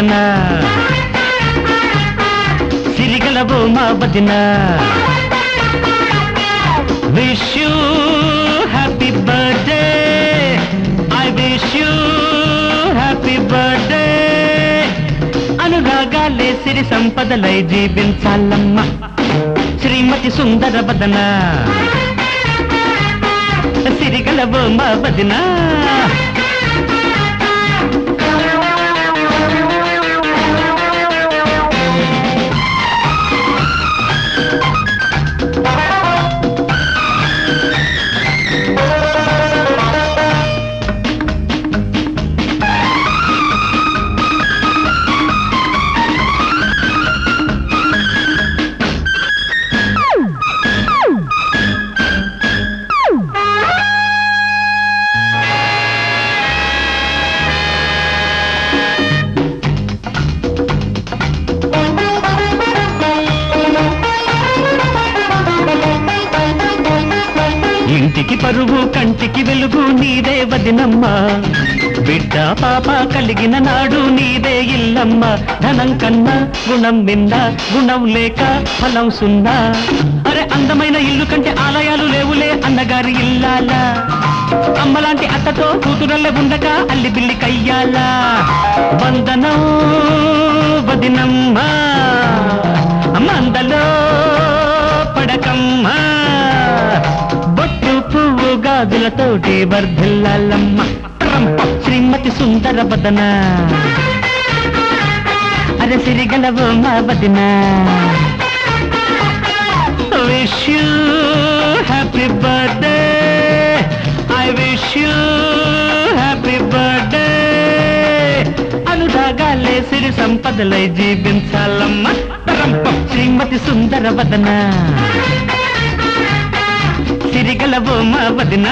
వదన సిరిగలవు మా వదిన wish you happy birthday I wish you happy birthday అనురాగాలే సిరి సంపదలై జీవించాలమ్మ శ్రీమతి సుందర వదన సిరిగలవు మా వదిన ఇంటికి పరువు కంటికి వెలుగు నీదే వదినమ్మ బిడ్డ పాప కలిగిన నాడు నీదే ఇల్లమ్మ ధనం కన్నా గుణం మింద గుణం లేక ఫలం సున్నా అరే అందమైన ఇల్లు కంటే ఆలయాలు లేవులే అన్నగారి ఇల్లాలా అమ్మలాంటి అత్తతో కూతురల్లే ఉండక అల్లి బిల్లి కయ్యాలా వందనం వదినమ్మ మందలో పడకమ్మ బొట్టు పువ్వు గాజులతోటి వర్ధిల్లాలమ్మ రంప శ్రీమతి సుందర వదన అరే సిరిగలవు మా వదిన wish you happy birthday I wish you happy birthday అనురాగాలే సిరి సంపదలై జీవించాలమ్మ రంప శ్రీమతి సుందర వదన సిరిగలవు మా వదిన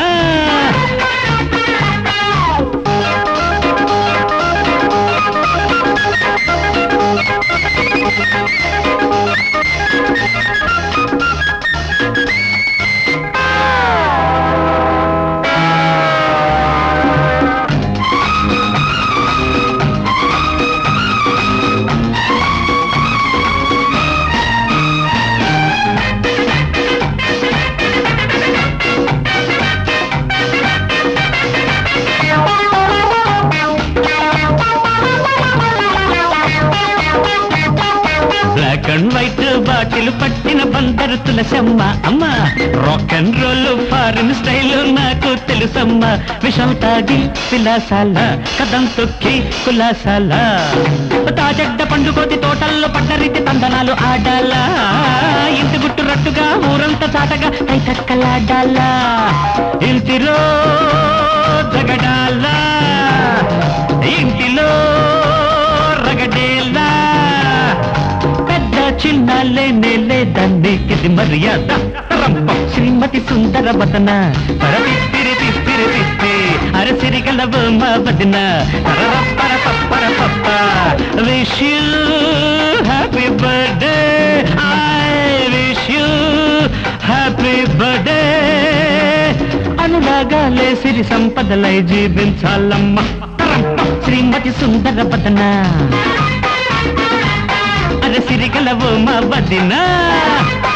బ్లాక్ అండ్ వైట్ బాటిల్ పట్టిన బందరు తులసమ్మ అమ్మ rock and roll foreign style నాకు తెలుసమ్మ విషం తాగి విలాసాల కదం తొక్కి కులాసాల తాజడ్డ పండుకోతి తోటల్లో పడ్డరితి తందనాలు ఆడాలా ఇంటి గుట్టు రట్టుగా ఊరంతా చాటగా కైతక్కలాడాలా ఇంటిలో జగడాలా ఇంటిలో రగడేలా పెద్ద చిన్న లేనే లేదన్నికిది మర్యాద రంప శ్రీమతి సుందర వదన పరపిప్పిరి పిప్పిరి పిప్పి అరసిరిగలవు మా వదిన పర పప్పర పప్ప wish you happy birthday I wish you happy birthday అనురాగాలే సిరి సంపదలై జీవించాలమ్మ రంప శ్రీమతి సుందర వదన అర సిరిగలవు మా వదిన